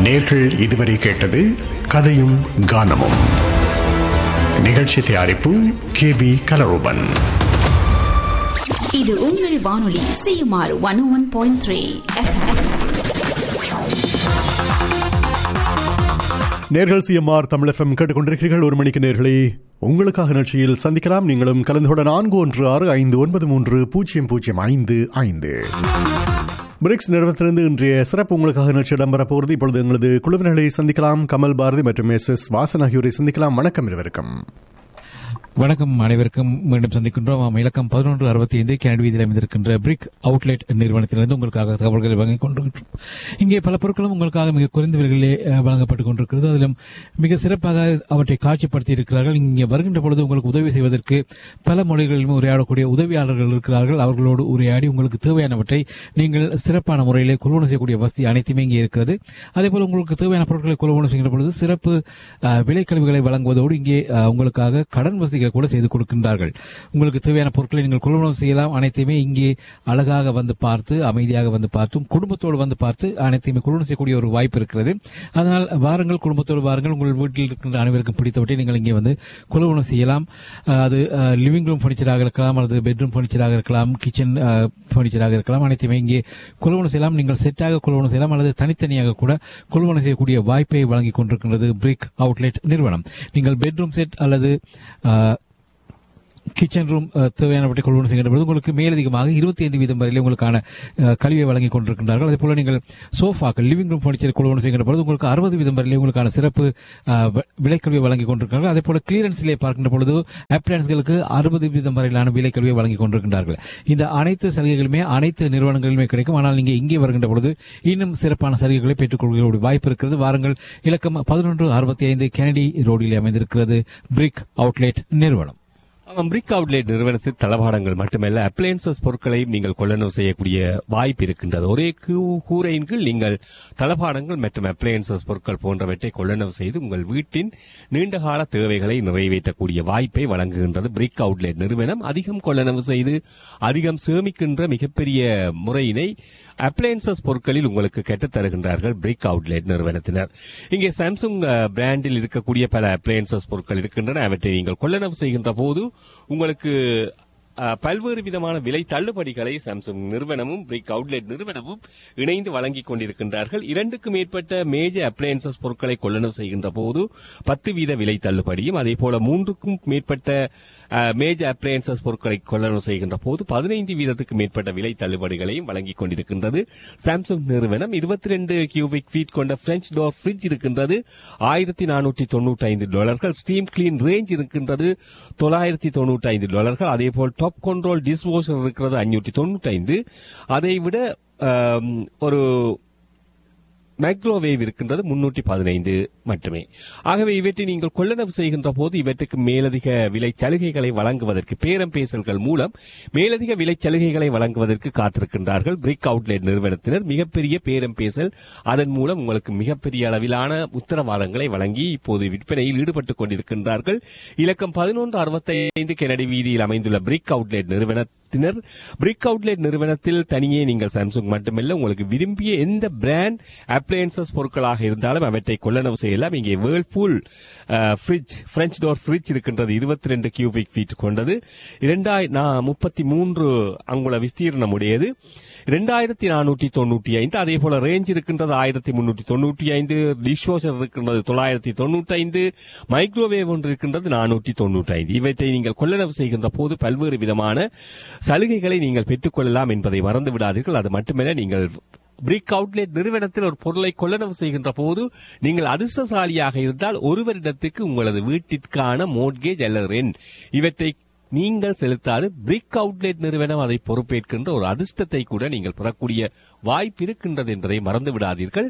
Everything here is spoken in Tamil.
நேர்கள் இதுவரை கேட்டது கதையும் கானமும் நிகழ்ச்சி தயாரிப்பு கே பி கலரூபன் இது உங்கள் வானொலி CMR one one point three நேர்கள் சிஎம்ஆர் தமிழ் எஃப்எம் கேட்டுக்கொண்டிருக்கிறீர்கள் ஒரு மணிக்கு நேர்களை உங்களுக்காக நிகழ்ச்சியில் சந்திக்கலாம் நீங்களும் கலந்து கொள்ள நான்கு ஒன்று ஆறு ஐந்து ஒன்பது மூன்று பூஜ்ஜியம் பூஜ்ஜியம் ஐந்து ஐந்து பிரிக்ஸ் நிறுவனத்திலிருந்து இன்றைய சிறப்பு உங்களுக்காக நிகழ்ச்சி இடம்பெற போகிறது இப்பொழுது எங்களது குழுவினர்களை சந்திக்கலாம் கமல் பாரதி மற்றும் எஸ் எஸ் வாசன் ஆகியோரை சந்திக்கலாம் வணக்கம் இருவருக்கும் வணக்கம் அனைவருக்கும் மீண்டும் சந்திக்கின்றோம் ஆம், இலக்கம் பதினொன்று அறுபத்தி ஐந்து கேனடி வீதியில் அமைந்திருக்கின்ற பிரிக் அவுட்லெட் நிறுவனத்திலிருந்து உங்களுக்காக தகவல்களை வழங்கிக் கொண்டிருக்கிறோம் இங்கே பல பொருட்களும் உங்களுக்காக மிக குறைந்த விலைகளிலே அஹ், வழங்கப்பட்டுக் கொண்டிருக்கிறது அதிலும் மிக சிறப்பாக அவற்றை காட்சிப்படுத்தி இருக்கிறார்கள் இங்கே வருகின்ற பொழுது உங்களுக்கு உதவி செய்வதற்கு பல மொழிகளிலும் உரையாடக்கூடிய உதவியாளர்கள் இருக்கிறார்கள் அவர்களோடு உரையாடி உங்களுக்கு தேவையானவற்றை நீங்கள் சிறப்பான முறையிலே கொள்வனை செய்யக்கூடிய வசதி அனைத்துமே இங்கே இருக்கிறது அதேபோல் உங்களுக்கு தேவையான பொருட்களை கொள்வனை செய்கின்ற பொழுது சிறப்பு அஹ், விலைக்கழிவுகளை வழங்குவதோடு இங்கே அஹ், உங்களுக்காக கடன் வசதிகளை கூட செய்து கொடுக்கின்றார்கள் உங்களுக்கு தேவையான பொருட்களை நீங்கள் கொள்வனம் செய்யலாம் அனைத்தையுமே இங்கே அழகாக வந்து பார்த்து அமைதியாக வந்து பார்த்தும் குடும்பத்தோடு வந்து பார்த்து அனைத்தையுமே கொள்வனம் செய்யக்கூடிய ஒரு வாய்ப்பு இருக்கிறது அதனால் வாருங்கள் குடும்பத்தோடு வாருங்கள் உங்கள் வீட்டில் இருக்கின்ற அனைவருக்கும் பிடித்தவற்றை நீங்கள் இங்கே வந்து கொள்வனம் செய்யலாம் அஹ், அது லிவிங் ரூம் பர்னிச்சராக இருக்கலாம் அல்லது பெட்ரூம் பர்னிச்சராக இருக்கலாம் கிச்சன் பர்னிச்சராக இருக்கலாம் அனைத்தையுமே இங்கே கொள்வனம் செய்யலாம் நீங்கள் செட்டாக கொள்வனம் செய்யலாம் அல்லது தனித்தனியாக கூட கொள்வனம் செய்யக்கூடிய வாய்ப்பை வழங்கிக் கொண்டிருக்கின்றது பிரிக் அவுட்லெட் நிறுவனம் நீங்கள் பெட்ரூம் செட் அல்லது அஹ், கிச்சன் ரூம் அஹ், தேவையானவற்றை கொள்வனம் செய்கின்ற பொழுது உங்களுக்கு மேலதிகமாக இருபத்தி ஐந்து வீதம் வரையிலே உங்களுக்கான அஹ், கல்வியை வழங்கிக் கொண்டிருக்கின்றார்கள் அதே போல நீங்கள் சோஃபாக்கள் லிவிங் ரூம் பர்னிச்சர் கொள்வனம் செய்கின்ற பொழுது உங்களுக்கு அறுபது வீதம் வரையிலே உங்களுக்கான சிறப்பு அஹ், வ- விலைக்கல்வியை வழங்கிக் கொண்டிருக்கிறார்கள் அதே போல கிளியரன்ஸிலே பார்க்கின்ற பொழுது அப்ளான்ஸ்களுக்கு அறுபது வீதம் வரையிலான விலைக்கல்வியை வழங்கிக் கொண்டிருக்கின்றார்கள் இந்த அனைத்து சலுகைகளுமே அனைத்து நிறுவனங்களிலுமே கிடைக்கும் ஆனால் நீங்க இங்கே வருகின்ற பொழுது இன்னும் சிறப்பான சலுகைகளை பெற்றுக் கொள்கிற வாய்ப்பு இருக்கிறது வாருங்கள் இலக்கம் பதினொன்று அறுபத்தி ஐந்து கெனடி ரோடில் அமைந்திருக்கிறது பிரிக் அவுட்லெட் நிறுவனம் ஆமாம், பிரிக் அவுட்லெட் நிறுவனத்தில் தளபாடங்கள் மட்டுமல்ல அப்ளையன்சஸ் பொருட்களையும் நீங்கள் கொள்ளளவு செய்யக்கூடிய வாய்ப்பு இருக்கின்றது ஒரே கூ- கூரையின் கீழ் நீங்கள் தளபாடங்கள் மற்றும் அப்ளையன்சஸ் பொருட்கள் போன்றவற்றை கொள்ளளவு செய்து உங்கள் வீட்டின் நீண்டகால தேவைகளை நிறைவேற்றக்கூடிய வாய்ப்பை வழங்குகின்றது பிரிக் அவுட்லெட் நிறுவனம் அதிகம் கொள்ளளவு செய்து அதிகம் சேமிக்கின்ற மிகப்பெரிய முறையினை அப்ளையன்சஸ் பொருட்களில் உங்களுக்கு கற்றுத் தருகின்றார்கள் பிரிக் அவுட்லெட் நிறுவனத்தினர் இங்கே சாம்சங் அஹ், பிராண்டில் இருக்கக்கூடிய பல அப்ளையன்சஸ் பொருட்கள் இருக்கின்றன அவற்றை நீங்கள் கொள்ளளவு செய்கின்ற போது உங்களுக்கு அஹ், பல்வேறு விதமான விலை தள்ளுபடிகளை சாம்சங் நிறுவனமும் பிரிக் அவுட்லெட் நிறுவனமும் இணைந்து வழங்கிக் கொண்டிருக்கின்றார்கள் இரண்டுக்கு மேற்பட்ட மேஜர் அப்ளையன்சஸ் பொருட்களை கொள்ளளவு செய்கின்ற போது பத்து வீத விலை தள்ளுபடியும் அதே போல மூன்றுக்கும் மேற்பட்ட மேஜர் அப்ளையன்சஸ் பொருட்களை கொள்ளளவு செய்கின்ற போது பதினைந்து வீதத்துக்கு மேற்பட்ட விலை தள்ளுபடிகளையும் வழங்கிக் கொண்டிருக்கின்றது சாம்சங் நிறுவனம் இருபத்தி ரெண்டு கியூபிக் ஃபீட் கொண்ட பிரெஞ்ச் டோர் ஃபிரிட்ஜ் இருக்கின்றது ஆயிரத்தி நானூற்றி தொண்ணூற்றி ஐந்து டாலர்கள் ஸ்டீம் கிளீன் ரேஞ்ச் இருக்கின்றது தொள்ளாயிரத்தி தொண்ணூற்றி ஐந்து டாலர்கள் அதே போல் டாப் கண்ட்ரோல் டிஷ் வாஷர் இருக்கிறது அஞ்சூற்றி தொண்ணூற்றி ஐந்து அதை விட ஆம், ஒரு மைக்ரோவேவ் இருக்கின்றது முன்னூற்றி பதினைந்து மட்டுமே ஆகவே இவற்றை நீங்கள் கொள்ளளவு செய்கின்ற போது இவற்றுக்கு மேலதிக விலை சலுகைகளை வழங்குவதற்கு பேரம் பேசல்கள் மூலம் மேலதிக விலை சலுகைகளை வழங்குவதற்கு காத்திருக்கின்றார்கள் பிரிக் அவுட்லெட் நிறுவனத்தினர் மிகப்பெரிய பேரம் பேசல் அதன் மூலம் உங்களுக்கு மிகப்பெரிய அளவிலான உத்தரவாதங்களை வழங்கி இப்போது விற்பனையில் ஈடுபட்டுக் கொண்டிருக்கின்றார்கள் இலக்கம் பதினொன்று அறுபத்தைந்து கெனடி வீதியில் அமைந்துள்ள பிரிக் அவுட்லெட் நிறுவனத்தினர் பிரிக் அவுட்லெட் நிறுவனத்தில் தனியே நீங்கள் சாம்சங் மட்டுமல்ல உங்களுக்கு விரும்பிய எந்த பிராண்ட் அப்ளையன்சஸ் பொருட்களாக இருந்தாலும் அவற்றை கொள்ளளவு செய்யலாம் இங்கே Whirlpool fridge French door fridge இருக்கின்றது இருபத்தி ரெண்டு கியூபிக் ஃபீட் கொண்டது இரண்டாய் முப்பத்தி மூன்று அங்குல விஸ்தீர்ணம் உடையது இரண்டாயிரத்தி நானூற்றி தொண்ணூற்றி ஐந்து அதே போல ரேஞ்ச் இருக்கின்றது ஆயிரத்தி முன்னூற்றி தொண்ணூற்றி ஐந்து டிஷ்வாஷர் இருக்கின்றது தொள்ளாயிரத்தி தொண்ணூற்றி ஐந்து மைக்ரோவேவ் ஒன்று இருக்கின்றது நானூற்றி தொண்ணூற்றி ஐந்து இவற்றை நீங்கள் கொள்ளளவு செய்கின்ற போது பல்வேறு விதமான சலுகைகளை நீங்கள் பெற்றுக்கொள்ளலாம் என்பதை மறந்து விடாதீர்கள் அது மட்டுமல்ல நீங்கள் பிரிக் அவுட்லெட் நிறுவனத்தில் ஒரு பொருளை கொள்ளளவு செய்கின்ற போது நீங்கள் அதிர்ஷ்டசாலியாக இருந்தால் ஒரு வருடத்துக்கு உங்களது வீட்டிற்கான மோட்கேஜ் அல்லது ரெண்ட் இவற்றை நீங்கள் செலுத்தாது பிரிக் அவுட்லெட் நிறுவனம் அதை பொறுப்பேற்கின்ற ஒரு அதிர்ஷ்டத்தை கூட நீங்கள் பெறக்கூடிய வாய்ப்பு இருக்கின்றது என்பதை மறந்து விடாதீர்கள்